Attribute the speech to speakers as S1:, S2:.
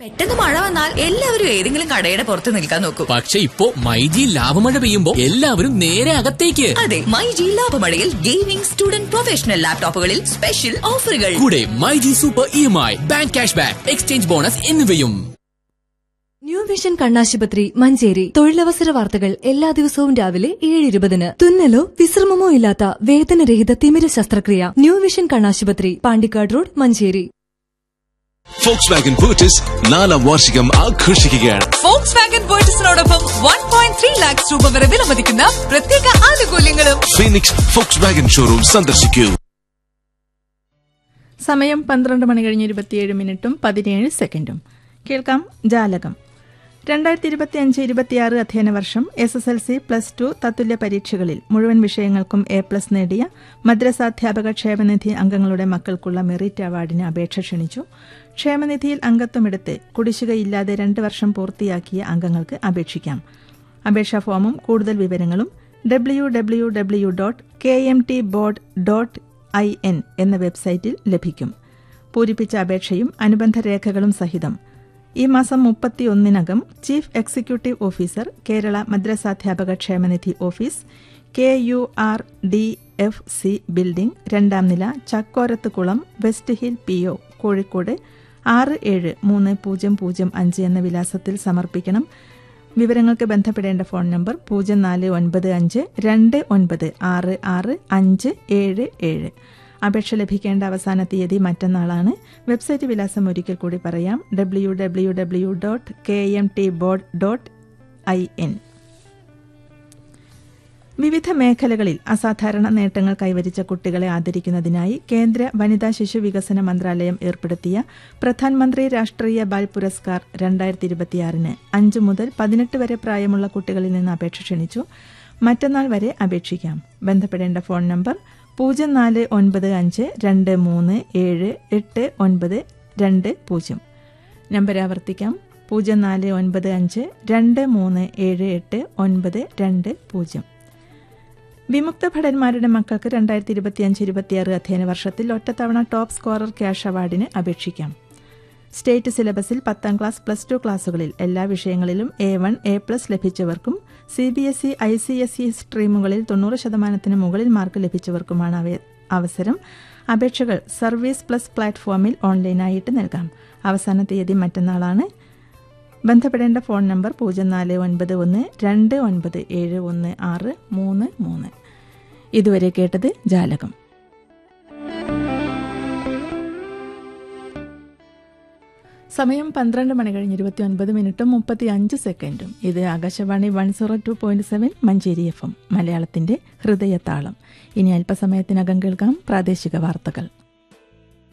S1: പെട്ടെന്ന് മഴ വന്നാൽ എല്ലാവരും ഏതെങ്കിലും കടയുടെ പുറത്ത് നിൽക്കാൻ നോക്കും
S2: പക്ഷെ ഇപ്പോ മൈജി ലാഭമഴ പെയ്യുമ്പോ എല്ലാവരും നേരെ അകത്തേക്ക്
S1: അതെ മൈ ജി ലാഭമഴയിൽ ഗെയിമിംഗ് സ്റ്റുഡന്റ് പ്രൊഫഷണൽ ലാപ്ടോപ്പുകളിൽ സ്പെഷ്യൽ ഓഫറുകൾ
S2: കൂടെ my G super E M I bank cash back exchange bonus എന്നിവയും
S3: ന്യൂ വിഷൻ കണ്ണാശുപത്രി മഞ്ചേരി തൊഴിലവസര വാർത്തകൾ എല്ലാ ദിവസവും രാവിലെ ഏഴ് ഇരുപതിന് തുന്നലോ വിശ്രമമോ ഇല്ലാത്ത വേദനരഹിത തിമിര ശസ്ത്രക്രിയ ന്യൂ വിഷൻ കണ്ണാശുപത്രി Pandikkad road Manjeri
S4: Volkswagen പൂർട്ടിസ് നാലാം വാർഷികം ആഘോഷിക്കുകയാണ്
S5: ഫോക്സ് വാഗൻ പേർച്ചസിനോടൊപ്പം വൺ പോയിന്റ് ത്രീ ലാക്സ് രൂപ വരെ വിലമതിക്കുന്ന പ്രത്യേക ആനുകൂല്യങ്ങളും
S4: ഫീനിക്സ് ഫോക്സ് വാഗൻ ഷോറൂം സന്ദർശിക്കൂ
S6: സമയം പന്ത്രണ്ട് മണി കഴിഞ്ഞ് ഇരുപത്തിയേഴ് മിനിറ്റും പതിനേഴ് സെക്കൻഡും കേൾക്കാം ജാലകം രണ്ടായിരത്തി ഇരുപത്തി അഞ്ച് ഇരുപത്തിയാറ് അധ്യയന വർഷം S S L C plus two തത്തുല്യ പരീക്ഷകളിൽ മുഴുവൻ വിഷയങ്ങൾക്കും എ പ്ലസ് നേടിയ മദ്രസാധ്യാപക ക്ഷേമനിധി അംഗങ്ങളുടെ മക്കൾക്കുള്ള മെറിറ്റ് അവാർഡിന് അപേക്ഷ ക്ഷണിച്ചു ക്ഷേമനിധിയിൽ അംഗത്വമെടുത്ത് കുടിശ്ശികയില്ലാതെ രണ്ട് വർഷം പൂർത്തിയാക്കിയ അംഗങ്ങൾക്ക് അപേക്ഷിക്കാം അപേക്ഷാ ഫോമും കൂടുതൽ വിവരങ്ങളും W W W dot K M T board dot I N എന്ന വെബ്സൈറ്റിൽ ലഭിക്കും പൂരിപ്പിച്ച അപേക്ഷയും അനുബന്ധ രേഖകളും സഹിതം ഈ മാസം മുപ്പത്തിയൊന്നിനകം ചീഫ് എക്സിക്യൂട്ടീവ് ഓഫീസർ കേരള മദ്രസാധ്യാപക ക്ഷേമനിധി office K U R D F C building രണ്ടാം നില Chakkorathkulam West Hill P O Kozhikode ആറ് ഏഴ് മൂന്ന് പൂജ്യം പൂജ്യം അഞ്ച് എന്ന വിലാസത്തിൽ സമർപ്പിക്കണം വിവരങ്ങൾക്ക് ബന്ധപ്പെടേണ്ട ഫോൺ നമ്പർ പൂജ്യം നാല് ഒൻപത് അഞ്ച് രണ്ട് ഒൻപത് ആറ് ആറ് അഞ്ച് ഏഴ് ഏഴ് അപേക്ഷ ലഭിക്കേണ്ട അവസാന തീയതി മറ്റന്നാളാണ് വെബ്സൈറ്റ് വിലാസം ഒരിക്കൽ കൂടി പറയാം W W W dot K M T board dot I N വിവിധ മേഖലകളിൽ അസാധാരണ നേട്ടങ്ങൾ കൈവരിച്ച കുട്ടികളെ ആദരിക്കുന്നതിനായി കേന്ദ്ര വനിതാ ശിശു വികസന മന്ത്രാലയം ഏർപ്പെടുത്തിയ പ്രധാനമന്ത്രി രാഷ്ട്രീയ ബാൽ പുരസ്കാർ രണ്ടായിരത്തി ഇരുപത്തിയാറിന് അഞ്ചു മുതൽ പതിനെട്ട് വരെ പ്രായമുള്ള കുട്ടികളിൽ നിന്ന് അപേക്ഷ ക്ഷണിച്ചു മറ്റന്നാൾ വരെ അപേക്ഷിക്കാം ബന്ധപ്പെടേണ്ട ഫോൺ നമ്പർ പൂജ്യം നാല് ഒൻപത് അഞ്ച് രണ്ട് മൂന്ന് ഏഴ് എട്ട് ഒൻപത് രണ്ട് പൂജ്യം നമ്പർ ആവർത്തിക്കാം പൂജ്യം നാല് ഒൻപത് അഞ്ച് രണ്ട് മൂന്ന് ഏഴ് എട്ട് ഒൻപത് രണ്ട് പൂജ്യം വിമുക്ത ഭടന്മാരുടെ മക്കൾക്ക് രണ്ടായിരത്തി ഇരുപത്തിയഞ്ച് ഇരുപത്തിയാറ് അധ്യയന വർഷത്തിൽ ഒറ്റത്തവണ ടോപ്പ് സ്കോറർ ക്യാഷ് അവാർഡിന് അപേക്ഷിക്കാം സ്റ്റേറ്റ് സിലബസിൽ പത്താം ക്ലാസ് പ്ലസ് ടു ക്ലാസുകളിൽ എല്ലാ വിഷയങ്ങളിലും എ വൺ എ പ്ലസ് ലഭിച്ചവർക്കും C B S E I C S E സ്ട്രീമുകളിൽ തൊണ്ണൂറ് ശതമാനത്തിന് മുകളിൽ മാർക്ക് ലഭിച്ചവർക്കുമാണ് അവ- അവസരം അപേക്ഷകൾ സർവീസ് പ്ലസ് പ്ലാറ്റ്ഫോമിൽ ഓൺലൈനായിട്ട് നൽകാം അവസാന തീയതി മറ്റന്നാളാണ് ബന്ധപ്പെടേണ്ട ഫോൺ നമ്പർ പൂജ്യം നാല് ഒൻപത് ഒന്ന് രണ്ട് ഒൻപത് ഏഴ് ഒന്ന് ആറ് മൂന്ന് മൂന്ന് ഇതുവരെ കേട്ടത് ജാലകം സമയം പന്ത്രണ്ട് മണി കഴിഞ്ഞ് ഇരുപത്തി ഒൻപത് മിനിറ്റും മുപ്പത്തി അഞ്ച് സെക്കൻഡും ഇത് Akashvani one zero two point seven Manjeri F M മലയാളത്തിന്റെ ഹൃദയതാളം ഇനി അല്പസമയത്തിനകം കേൾക്കാം പ്രാദേശിക വാർത്തകൾ